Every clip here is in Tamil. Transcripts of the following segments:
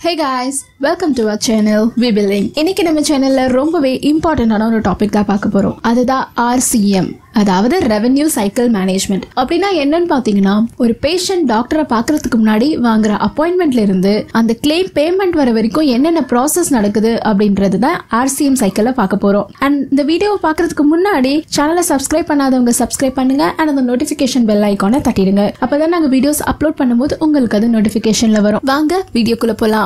hey guys welcome to our channel V billing இன்னைக்கு நம்ம சேனல்ல ரொம்பவே இம்பார்ட்டன்டான ஒரு டாபிக் தான் பார்க்க போறோம் அதுதான் ஆர்சிஎம் அதாவது ரெவென்யூ சைக்கிள் மேனேஜ்மெண்ட் அப்படின்னா என்னன்னு பாத்தீங்கன்னா ஒரு பேஷண்ட் டாக்டரை பார்க்கறதுக்கு முன்னாடி வாங்குற அப்பாயின்மெண்ட்ல இருந்து அந்த கிளைம் பேமெண்ட் வர வரைக்கும் என்னென்ன ப்ராசஸ் நடக்குது அப்படின்றது தான் ஆர்சிஎம் சைக்கிள பார்க்க போறோம் அண்ட் இந்த வீடியோ பார்க்கறதுக்கு முன்னாடி சேனலை சப்ஸ்கிரைப் பண்ணாதவங்க சப்ஸ்கிரைப் பண்ணுங்க அண்ட் அந்த நோட்டிபிகேஷன் பெல் ஐக்கானை தட்டிடுங்க அப்பதான் நாங்க வீடியோஸ் அப்லோட் பண்ணும்போது உங்களுக்கு அது நோட்டிபிகேஷன்ல வரும் வாங்க வீடியோக்குள்ள போலாம்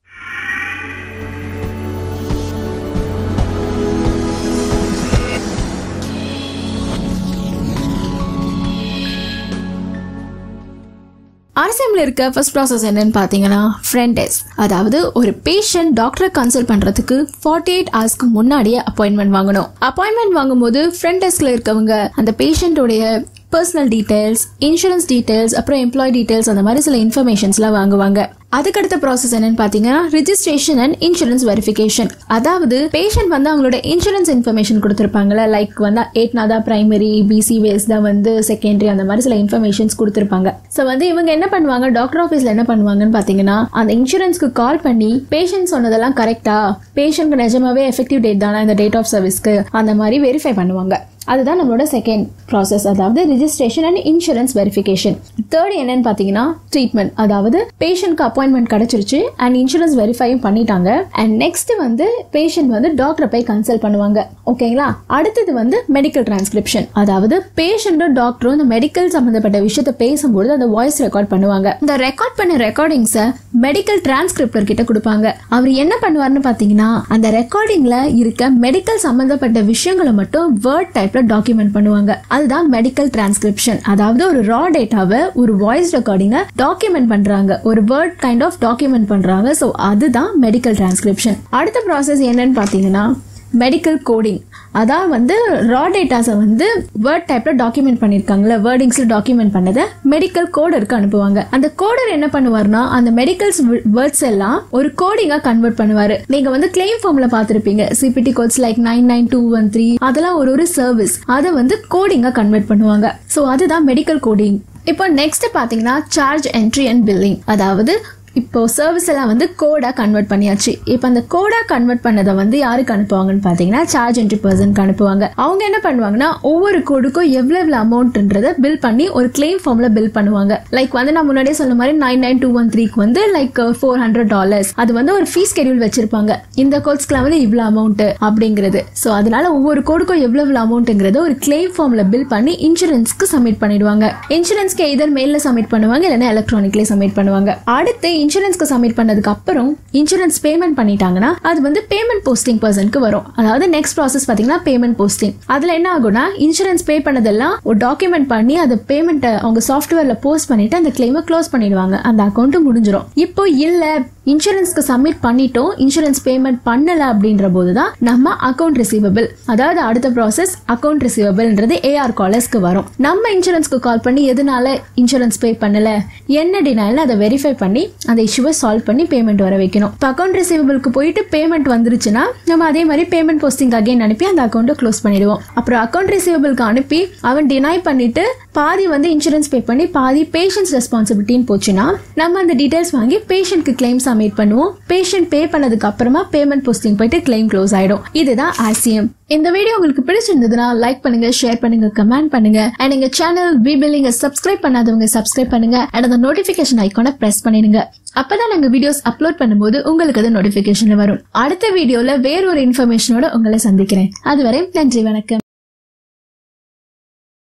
ஆர்சிஎம்ல இருக்க ஃபர்ஸ்ட் ப்ராசஸ் என்னன்னு பார்த்தீங்கன்னா ஃப்ரெண்ட் டெஸ்ட் அதாவது ஒரு பேஷண்ட் டாக்டரை கன்சல்ட் பண்றதுக்கு ஃபார்ட்டி எயிட் ஹவர்ஸ்க்கு முன்னாடியே அப்பாயின்மெண்ட் வாங்கணும் அப்பாயின்மெண்ட் வாங்கும்போது ஃப்ரெண்ட் டெஸ்க்ல இருக்கவங்க அந்த பேஷண்ட்டோடைய பர்சனல் டீடைல்ஸ் இன்சூரன்ஸ் டீடைல்ஸ் அப்புறம் எம்ப்ளாய் டீடைல்ஸ் அந்த மாதிரி சில இன்ஃபர்மேஷன்ஸ்லாம் வாங்குவாங்க அதுக்கடுத்த ப்ராசஸ் என்னன்னு பாத்தீங்கன்னா ரிஜிஸ்ட்ரேஷன் அண்ட் இன்சூரன்ஸ் வெரிஃபிகேஷன் அதாவது பேஷண்ட் வந்து அவங்களோட இன்சூரன்ஸ் இன்ஃபர்மேஷன் கொடுத்துருப்பாங்கல்ல லைக் வந்து எயிட்னாதா பிரைமரி பிசி வேஸ் தான் வந்து செகண்டரி அந்த மாதிரி சில இன்ஃபர்மேஷன்ஸ் கொடுத்துருப்பாங்க ஸோ வந்து இவங்க என்ன பண்ணுவாங்க டாக்டர் ஆஃபீஸ்ல என்ன பண்ணுவாங்கன்னு பாத்தீங்கன்னா அந்த இன்சூரன்ஸ்க்கு கால் பண்ணி பேஷண்ட் சொன்னதெல்லாம் கரெக்டா பேஷண்ட்க்கு நிஜமாவே எஃபெக்டிவ் டேட் தானா இந்த டேட் ஆஃப் சர்வீஸ்க்கு அந்த மாதிரி வெரிஃபை பண்ணுவாங்க அதுதான் நம்மளோட செகண்ட் ப்ராசஸ் அதாவது registration and insurance verification third என்னன்னு பார்த்தீங்கன்னா ட்ரீட்மெண்ட் அதாவது பேஷண்ட்க்கு அப்பாயின்மெண்ட் கிடைச்சிருச்சு அண்ட் இன்சூரன்ஸ் வெரிஃபையும் பண்ணிட்டாங்க அண்ட் நெக்ஸ்ட் வந்து பேஷண்ட் வந்து டாக்டரை போய் கன்சல்ட் பண்ணுவாங்க ஓகேங்களா அடுத்தது வந்து மெடிக்கல் டிரான்ஸ்கிரிப்ஷன் அதாவது பேஷண்ட்டும் டாக்டரும் இந்த மெடிக்கல் சம்பந்தப்பட்ட விஷயத்த பேசும்போது அந்த வாய்ஸ் ரெக்கார்ட் பண்ணுவாங்க இந்த ரெக்கார்ட் பண்ண ரெக்கார்டிங்ஸை மெடிக்கல் டிரான்ஸ்கிரிப்டர் கிட்ட கொடுப்பாங்க அவர் என்ன பண்ணுவார்னு பார்த்தீங்கன்னா அந்த ரெக்கார்டிங்ல இருக்க மெடிக்கல் சம்பந்தப்பட்ட விஷயங்களை மட்டும் வேர்ட் டைப்ல டாக்குமெண்ட் பண்ணுவாங்க அதுதான் மெடிக்கல் டிரான்ஸ்கிரிப்ஷன் அதாவது ஒரு ரா டேட்டாவை ஒரு வாய்ஸ் ரெக்கார்டிங்க டாக்குமெண்ட் பண்றாங்க ஒரு வேர்ட் கைண்ட் ஆஃப் டாக்குமெண்ட் பண்றாங்க ஸோ அதுதான் மெடிக்கல் டிரான்ஸ்கிரிப்ஷன் அடுத்த ப்ராசஸ் என்னன்னு பார்த்தீங்கன்னா மெடிக்கல் கோடிங் அதான் வந்து ரா டேட்டாஸை வந்து வேர்ட் டைப்ல டாக்குமெண்ட் பண்ணிருக்காங்கல்ல வேர்டிங்ஸ்ல டாக்குமெண்ட் பண்ணதை மெடிக்கல் கோடருக்கு அனுப்புவாங்க அந்த கோடர் என்ன பண்ணுவார்னா அந்த மெடிக்கல்ஸ் வேர்ட்ஸ் எல்லாம் ஒரு கோடிங்கா கன்வெர்ட் பண்ணுவாரு நீங்க வந்து கிளைம் ஃபார்ம்ல பாத்திருப்பீங்க CPT codes like nine nine two one three அதெல்லாம் ஒரு ஒரு சர்வீஸ் அதை வந்து கோடிங்கா கன்வெர்ட் பண்ணுவாங்க ஸோ அதுதான் மெடிக்கல் கோடிங் இப்போ நெக்ஸ்ட் பாத்தீங்கன்னா சார்ஜ் என்ட்ரி அண்ட் பில்லிங் அதாவது இப்போ சர்வீஸ் எல்லாம் வந்து கோடா கன்வெர்ட் பண்ணியாச்சு இப்போ அந்த கோடா கன்வெர்ட் பண்ணதை வந்து யாருக்கு அனுப்புவாங்கன்னு பாத்தீங்கன்னா சார்ஜ் என்ட்ரி பர்சனுக்கு அனுப்புவாங்க அவங்க என்ன பண்ணுவாங்கன்னா ஒவ்வொரு கோடுக்கும் எவ்வளவு எவ்வளவு அமௌண்ட்ன்றத பில் பண்ணி ஒரு கிளைம் ஃபார்ம்ல பில் பண்ணுவாங்க லைக் வந்து நான் முன்னாடியே சொன்ன மாதிரி நைன் நைன் டூ ஒன் த்ரீக்கு வந்து லைக் ஃபோர் ஹண்ட்ரட் டாலர்ஸ் அது வந்து ஒரு ஃபீஸ் ஸ்கெடியூல் வச்சிருப்பாங்க இந்த கோட்ஸ்க்குலாம் வந்து இவ்வளவு அமௌண்ட் அப்படிங்கிறது ஸோ அதனால ஒவ்வொரு கோடுக்கும் எவ்வளவு அமௌண்ட்ங்கிறத ஒரு கிளைம் ஃபார்ம்ல பில் பண்ணி இன்சூரன்ஸ்க்கு சப்மிட் பண்ணிடுவாங்க இன்சூரன்ஸ்க்கு எதர் மெயில சப்மிட் பண்ணுவாங்க இல்லைன்னா எலக்ட்ரானிக்லேயே சப்மிட் பண்ணுவாங்க அடுத்து இன்சூரன்ஸ்க்கு சப்மிட் பண்ணதுக்கு அப்புறம் இன்சூரன்ஸ் பேமெண்ட் பண்ணிட்டாங்கன்னா அது வந்து பேமெண்ட் போஸ்டிங் பர்சனுக்கு வரும் அதாவது நெக்ஸ்ட் ப்ராசஸ் பாத்தீங்கன்னா பேமெண்ட் போஸ்டிங் அதுல என்ன ஆகும்னா இன்சூரன்ஸ் பே பண்ணதெல்லாம் ஒரு டாக்குமெண்ட் பண்ணி அந்த பேமெண்ட்டை அவங்க சாஃப்ட்வேர்ல போஸ்ட் பண்ணிட்டு அந்த கிளைமை க்ளோஸ் பண்ணிடுவாங்க அந்த அக்கௌண்ட் முடிஞ்சிடும் இப்போ இல்ல இன்சூரன்ஸ்க்கு சப்மிட் பண்ணிட்டோம் இன்சூரன்ஸ் பேமெண்ட் பண்ணல அப்படின்ற போது தான் நம்ம அக்கௌண்ட் ரிசீவபிள் அதாவது அடுத்த ப்ராசஸ் அக்கௌண்ட் ரிசீவபிள்ன்றது ஏஆர் காலர்ஸ்க்கு வரும் நம்ம இன்சூரன்ஸ்க்கு கால் பண்ணி எதனால இன்சூரன்ஸ் பே பண்ணல என்ன டினால அதை வெரிஃபை பண்ணி அந்த இஷ்யூவை சால்வ் பண்ணி பேமெண்ட் வர வைக்கணும் இப்போ அக்கௌண்ட் ரிசீவபிளுக்கு போயிட்டு பேமெண்ட் வந்துருச்சுன்னா நம்ம அதே மாதிரி பேமெண்ட் போஸ்டிங் அகைன் அனுப்பி அந்த அக்கௌண்ட்டை க்ளோஸ் பண்ணிடுவோம் அப்புறம் அக்கௌண்ட் ரிசீவபிளுக்கு அனுப்பி அவன் டினை பண்ணிட்டு பாதி வந்து இன்சூரன்ஸ் பே பண்ணி பாதி பேஷண்ட்ஸ் ரெஸ்பான்சிபிலிட்டின்னு போச்சுன்னா நம்ம அந்த டீடைல்ஸ் வாங்கி பேஷண்ட்க்கு கிளைம் சப்மிட் பண்ணுவோம் பேஷண்ட் பே பண்ணதுக்கு அப்புறமா பேமெண்ட் போஸ்டிங் போயிட்டு கிளைம் க்ளோஸ் ஆயிடும் இதுதான் ஆர்சிஎம் இந்த வீடியோ உங்களுக்கு பிடிச்சிருந்ததுன்னா லைக் பண்ணுங்க ஷேர் பண்ணுங்க கமெண்ட் பண்ணுங்க அண்ட் எங்க சேனல் வி பில்லிங்க சப்ஸ்கிரைப் பண்ணாதவங்க சப்ஸ்கிரைப் பண்ணுங்க அண்ட் அந்த நோட்டிபிகேஷன் ஐக்கானை பிரஸ் பண்ணிடுங்க அப்பதான் நாங்க வீடியோஸ் அப்லோட் பண்ணும்போது உங்களுக்கு அது நோட்டிபிகேஷன்ல வரும் அடுத்த வீடியோல வேற ஒரு இன்ஃபர்மேஷனோட உங்களை சந்திக்கிறேன் அதுவரை நன்றி வணக்கம்